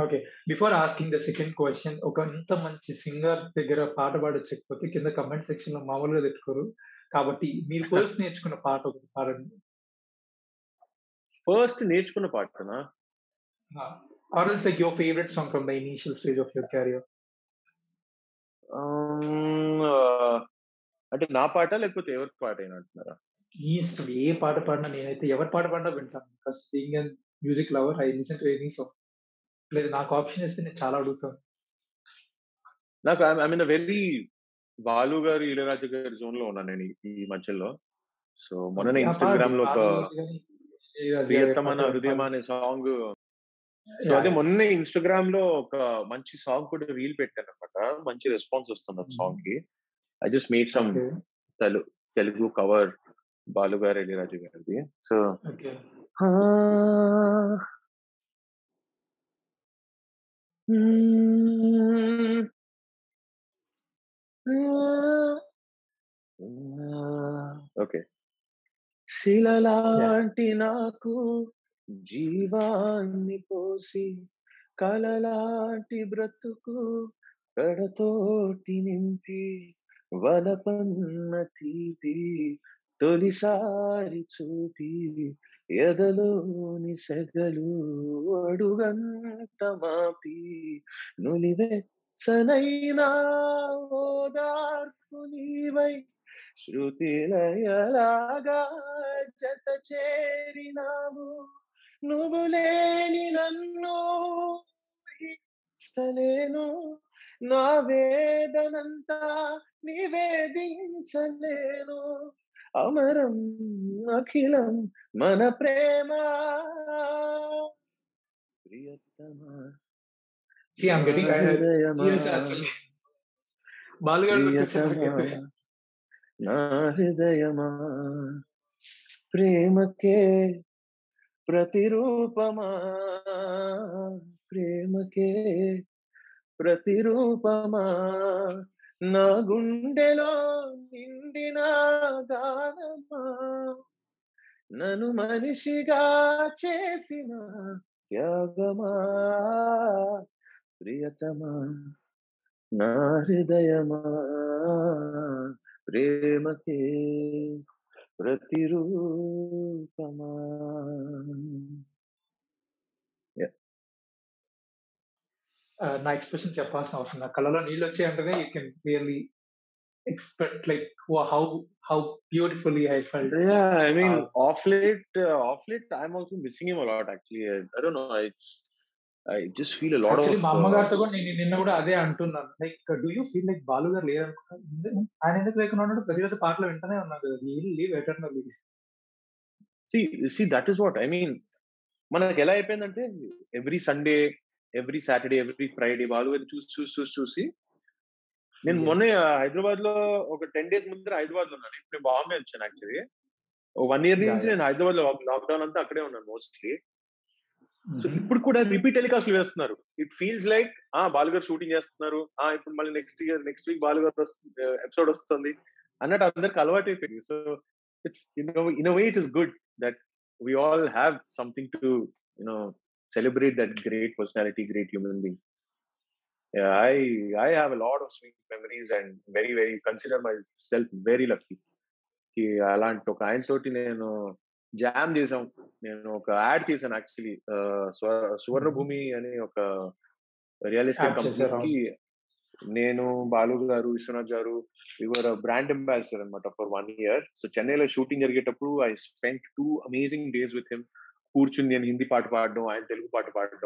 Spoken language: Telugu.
Okay. Before asking the second question ఒక ఇంత మంచి సింగర్ దగ్గర పాట పాడొచ్చకపోతే కింద కామెంట్ సెక్షన్‌లో మామూలుగా తిట్టుకోరు. కాబట్టి మీరు ఫస్ట్ నేర్చుకున్న పాట ఒకటి పాడండి. ఫస్ట్ నేర్చుకున్న పాటనా? Ah! Or else like your favourite song from the initial stage of your career. Hmm. Ah, అంటే నా పాటా? లేకపోతే ఎవరి పాటైనా అంటున్నారా? మీ ఇష్టం. ఏ పాట పాడినా నేనైతే ఎవరి పాట పాడినా వింటాను. Because being a music lover I listen to any song. లేదు నాకు ఆప్షన్ ఇస్తే నేను చాలా అడుగుతాను. నాకు I am in a very Balu garu, Ilaiyaraaja గారి జోన్‌లో ఉన్నాను నేను ఈ ఈ మధ్యలో. సో మొన్ననే ఓకే. ఆ! పాడండి. ఇన్‌స్టాగ్రామ్‌లో ఒక బాలు గారు గాని, ఇళయరాజా గారి ప్రియతమ నా పాట హృదయమా పాడండి. అనే సాంగ్ సో యాహ్! అదే యాహ్! మొన్నే ఇన్‌స్టాగ్రామ్‌లో ఒక మంచి సాంగ్ కూడా రీల్ పెట్టానన్నమాట. మంచి రెస్పాన్స్ వస్తుంది ఆ హుహు. సాంగ్‌కి. I just made some okay. తెలు తెలుగు కవర్ బాలు గారు, ఇళయరాజా గారిది. So okay. Ah! Hmm. Okay. Yeah! శిలలాంటి నాకు జీవాన్ని పోసి కలలాంటి బ్రతుకు కడతోటి నింపి వలపన్న తీపి తొలిసారి చూపి ఎదలోని సెగలు అడుగంట మాపి నులివెచ్చనైనా ఓదార్పు నీవై శృతిలయలాగా జత చేరినావు నువ్వు లేని నన్ను ఊహించలేను నా వేదనంతా నివేదించలేను అమరం అఖిలం మన ప్రేమ ప్రియతమా సీ ఐ యామ్ నా గెట్టింగ్ ఐ హృదయమా సీరియస్ యాక్చువల్లీ. బాలు గారు గుర్తొచ్చారు ప్రియతమా నాకైతే. నా హృదయమా ప్రేమకే ప్రతిరూపమా ప్రేమకే ప్రతిరూపమా నా గుండెలో నిండిన గానమా నన్ను మనిషిగా చేసిన త్యాగమా ప్రియతమా నా హృదయమా ప్రేమకే ప్రతిరూపమా యాహ్! ఆహ్, నా ఎక్స్‌ప్రెషన్ చెప్పాల్సిన అవసరం నా కళ్ళలో నీళ్ళొచ్చాయంటేనే you can clearly expect like how how beautifully I felt. Yeah, I mean, ఆహ్ off late, uh, off late, I'm also missing him a lot. Actually, I, I don't know. I just, I just feel a lot actually of. మా Uh, అమ్మగారితో కూడా నేను నిన్న కూడా అదే అంటున్నాను. Like do you feel like Balu garu లేరనుకుంటా? ఎందుకు ఆయన ఎందుకు లేకుండా ఉన్నాడు? ప్రతిరోజు పాటలు వింటూనే ఉన్నాను కదా! He will leave eternally. see, see, that is what I mean. మనకి ఎలా అయిపోయిందంటే every Sunday every Saturday every Friday Balu గారిని చూసి చూసి చూసి చూసి నేను మొన్న హైదరాబాద్ లో ఒక టెన్ డేస్ ముందర హైదరాబాద్ లో ఉన్నాను ఇప్పుడు నేను బాంబే వచ్చాను యాక్చువల్లీ వన్ ఇయర్ Yeah, నుంచి yeah. నేను హైదరాబాద్ లో లాక్డౌన్ అంతా అక్కడే ఉన్నాను మోస్ట్లీ సో హుహు. ఇప్పుడు కూడా రిపీట్ టెలికాస్ట్ వేస్తున్నారు it feels like ah Balu garu shooting చేస్తున్నారు ఆ ఇప్పుడు మళ్ళీ next year next week Balu garu episode వస్తుంది అన్నట్టు అందరికి అలవాటు అయిపోయింది so it's in way it is good that we all have something to you know celebrate that great personality great human being Yeah, I I have a lot of sweet memories and very very consider myself very lucky. కి అలాంటి ఒక ఆయన తోటి నేను జామ్ చేసాం నేను ఒక యాడ్ చేశాను యాక్చువల్లీ సువర్ణ హుహు. భూమి అనే ఒక రియల్ ఎస్టేట్ యాడ్ చేశారు. కంపెనీకి నేను Balu garu Vishwanath garu your brand ambassador అనమాట ఫర్ వన్ ఇయర్ సో చెన్నైలో షూటింగ్ జరిగేటప్పుడు I spend two amazing days with him కూర్చుని నేను హిందీ పాట పాడడం ఆయన తెలుగు పాట పాడడం